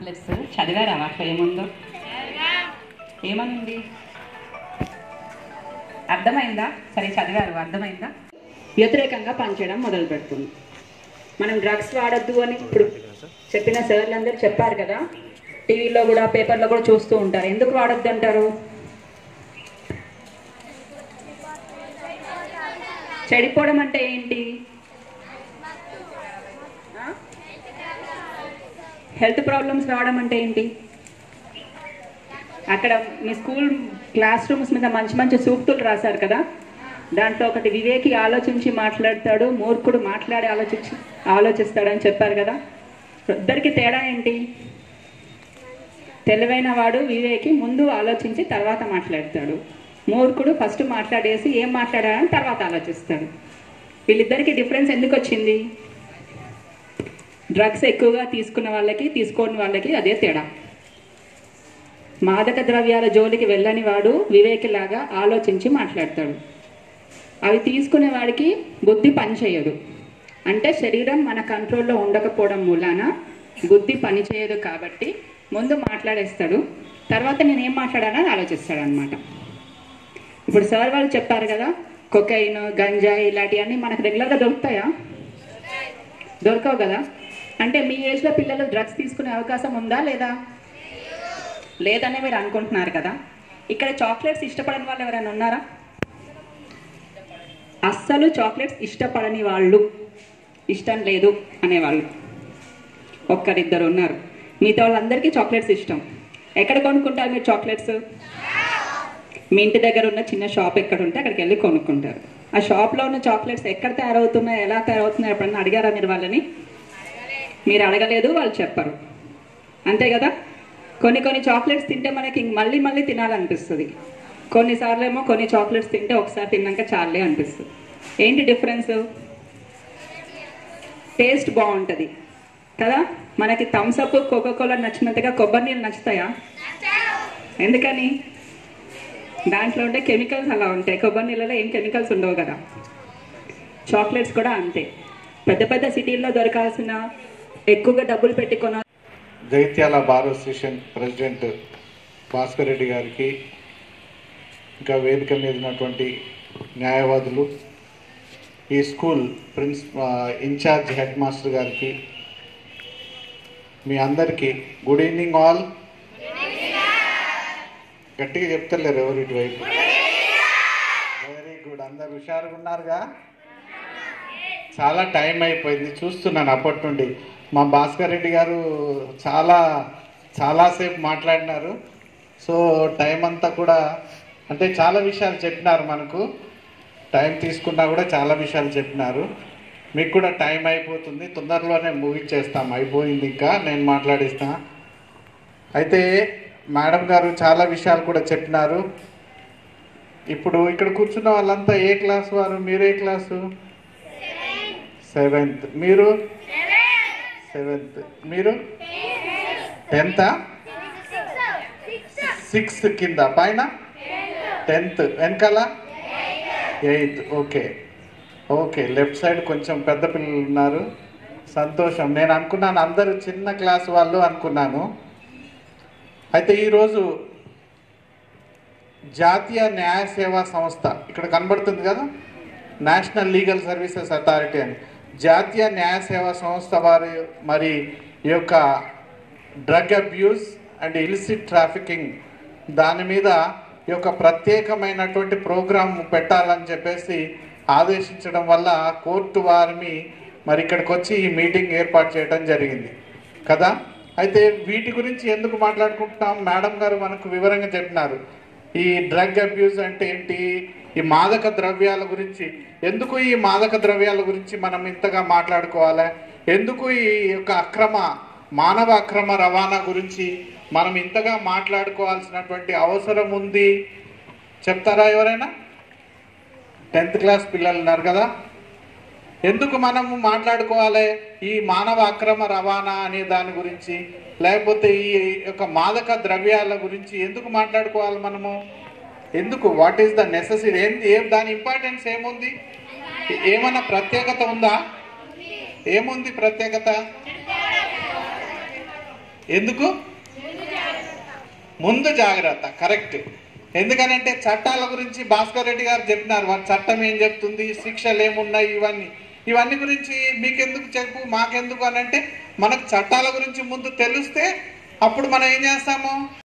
pamphlets చదివారా వాటిలో ఏముందో ఏమనుంది అర్థమైందా సరే చదివారు అర్థమైందా వ్యతిరేకంగా పనిచేయడం మొదలు పెడుతుంది మనం డ్రగ్స్ వాడద్దు అని ఇప్పుడు చెప్పిన సార్లు అందరూ చెప్పారు కదా టీవీలో కూడా పేపర్లో కూడా చూస్తూ ఉంటారు ఎందుకు వాడద్దు అంటారు చెడిపోవడం అంటే ఏంటి హెల్త్ ప్రాబ్లమ్స్ రావడం అంటే ఏంటి అక్కడ మీ స్కూల్ క్లాస్ రూమ్స్ మీద మంచి మంచి సూక్తులు రాశారు కదా దాంట్లో ఒకటి వివేకి ఆలోచించి మాట్లాడతాడు మూర్ఖుడు మాట్లాడి ఆలోచించి ఆలోచిస్తాడని చెప్పారు కదా ఇద్దరికి తేడా ఏంటి తెలివైన వాడు వివేకి ముందు ఆలోచించి తర్వాత మాట్లాడతాడు మూర్ఖుడు ఫస్ట్ మాట్లాడేసి ఏం మాట్లాడాలని తర్వాత ఆలోచిస్తాడు వీళ్ళిద్దరికి డిఫరెన్స్ ఎందుకు వచ్చింది డ్రగ్స్ ఎక్కువగా తీసుకున్న వాళ్ళకి తీసుకోని వాళ్ళకి అదే తేడా మాదక ద్రవ్యాల జోలికి వెళ్ళని వాడు వివేకిలాగా ఆలోచించి మాట్లాడతాడు అవి తీసుకునే వాడికి బుద్ధి పనిచేయదు అంటే శరీరం మన కంట్రోల్లో ఉండకపోవడం మూలాన బుద్ధి పనిచేయదు కాబట్టి ముందు మాట్లాడేస్తాడు తర్వాత నేను ఏం మాట్లాడానని ఆలోచిస్తాడు అనమాట ఇప్పుడు సార్ వాళ్ళు చెప్పారు కదా కొకైన్ గంజాయి ఇలాంటివన్నీ మనకు రెగ్యులర్గా దొరుకుతాయా దొరకవు కదా అంటే మీ ఏజ్లో పిల్లలు డ్రగ్స్ తీసుకునే అవకాశం ఉందా లేదా లేదనే మీరు అనుకుంటున్నారు కదా ఇక్కడ చాక్లెట్స్ ఇష్టపడని వాళ్ళు ఎవరైనా ఉన్నారా అస్సలు చాక్లెట్స్ ఇష్టపడని వాళ్ళు ఇష్టం లేదు అనేవాళ్ళు ఒక్కరిద్దరు ఉన్నారు మిగతా వాళ్ళందరికీ చాక్లెట్స్ ఇష్టం ఎక్కడ కొనుక్కుంటారు మీరు చాక్లెట్స్ మీ ఇంటి దగ్గర ఉన్న చిన్న షాప్ ఎక్కడ ఉంటే అక్కడికి వెళ్ళి కొనుక్కుంటారు ఆ షాప్లో ఉన్న చాక్లెట్స్ ఎక్కడ తయారవుతున్నాయి ఎలా తయారవుతున్నాయి ఎప్పుడన్నా అడిగారా మీరు వాళ్ళని మీరు అడగలేదు వాళ్ళు చెప్పరు అంతే కదా కొన్ని కొన్ని చాక్లెట్స్ తింటే మనకి ఇంక మళ్ళీ మళ్ళీ తినాలనిపిస్తుంది కొన్నిసార్లు ఏమో కొన్ని చాక్లెట్స్ తింటే ఒకసారి తిన్నాక చాలే అనిపిస్తుంది ఏంటి డిఫరెన్స్ టేస్ట్ బాగుంటుంది కదా మనకి థమ్స్అప్ కోకోకోలా నచ్చినంతగా కొబ్బరి నీళ్ళు నచ్చుతాయా ఎందుకని దాంట్లో ఉండే కెమికల్స్ అలా ఉంటాయి కొబ్బరి నీళ్ళలో ఏం కెమికల్స్ ఉండవు కదా చాక్లెట్స్ కూడా అంతే పెద్ద పెద్ద సిటీల్లో దొరకాల్సిన ఎక్కువగా డబ్బులు పెట్టి కొన జైత్యాల bar association president Bhaskar Reddy గారికి ఇంకా వేదిక మీద ఉన్నటువంటి న్యాయవాదులు ఈ స్కూల్ ప్రిన్స్ ఆ, ఇన్ఛార్జ్ హెడ్ మాస్టర్ గారికి మీ అందరికీ గుడ్ ఈవినింగ్ ఆల్ గట్టిగా చెప్తలేరు ఎవరు ఇటువైపు వెరీ గుడ్ అందరు హుషారుగా ఉన్నారుగా చాలా టైం అయిపోయింది చూస్తున్నాను అప్పటి నుండి మా భాస్కర్ రెడ్డి గారు చాలా చాలాసేపు మాట్లాడినారు సో టైం అంతా కూడా అంటే చాలా విషయాలు చెప్పినారు మనకు టైం తీసుకున్నా కూడా చాలా విషయాలు చెప్పినారు మీకు కూడా టైం అయిపోతుంది తొందరలోనే ముగించేస్తాం అయిపోయింది ఇంకా నేను మాట్లాడిస్తా అయితే మేడం గారు చాలా విషయాలు కూడా చెప్పినారు ఇప్పుడు ఇక్కడ కూర్చున్న వాళ్ళంతా ఏ క్లాస్ వారు మీరు ఏ క్లాసు సెవెంత్ మీరు సెవెంత్ మీరు టెన్త్ సిక్స్త్ కింద పైన టెన్త్ వెనకాల eighth okay okay left side కొంచెం పెద్ద పిల్లలు ఉన్నారు సంతోషం నేను అనుకున్నాను అందరూ చిన్న క్లాస్ వాళ్ళు అనుకున్నాను అయితే ఈరోజు జాతీయ న్యాయ సేవా సంస్థ ఇక్కడ కనబడుతుంది కదా నేషనల్ లీగల్ సర్వీసెస్ అథారిటీ అని జాతీయ న్యాయ సేవా సంస్థ వారి మరి ఈ యొక్క drug abuse and illicit trafficking దాని మీద ఈ యొక్క ప్రత్యేకమైనటువంటి ప్రోగ్రాం పెట్టాలని చెప్పేసి ఆదేశించడం వల్ల కోర్టు వారిని మరి ఇక్కడికి వచ్చి ఈ మీటింగ్ ఏర్పాటు చేయడం జరిగింది కదా అయితే వీటి గురించి ఎందుకు మాట్లాడుకుంటున్నాం మేడం గారు మనకు వివరంగా చెప్పినారు ఈ డ్రగ్ అబ్యూస్ అంటే ఏంటి ఈ మాదక ద్రవ్యాల గురించి ఎందుకు ఈ మాదక ద్రవ్యాల గురించి మనం ఇంతగా మాట్లాడుకోవాలి ఎందుకు ఈ యొక్క అక్రమ మానవ అక్రమ రవాణా గురించి మనం ఇంతగా మాట్లాడుకోవాల్సినటువంటి అవసరం ఉంది చెప్తారా ఎవరైనా టెన్త్ క్లాస్ పిల్లలు ఉన్నారు కదా ఎందుకు మనము మాట్లాడుకోవాలి ఈ మానవ అక్రమ రవాణా అనే దాని గురించి లేకపోతే ఈ యొక్క మాదక ద్రవ్యాల గురించి ఎందుకు మాట్లాడుకోవాలి మనము ఎందుకు వాట్ ఈస్ ద నెసెసరీ ఏం ఏం దాని ఇంపార్టెన్స్ ఏముంది ఏమన్నా ప్రత్యేకత ఉందా ఏముంది ప్రత్యేకత ఎందుకు ముందు జాగ్రత్త కరెక్ట్ ఎందుకనంటే చట్టాల గురించి భాస్కర్ రెడ్డి గారు చెప్పినారు వారి చట్టం ఏం చెప్తుంది శిక్షలు ఏమున్నాయి ఇవన్నీ ఇవన్నీ గురించి మీకెందుకు చెప్పు మాకెందుకు అని అంటే మనకు చట్టాల గురించి ముందు తెలిస్తే అప్పుడు మనం ఏం చేస్తాము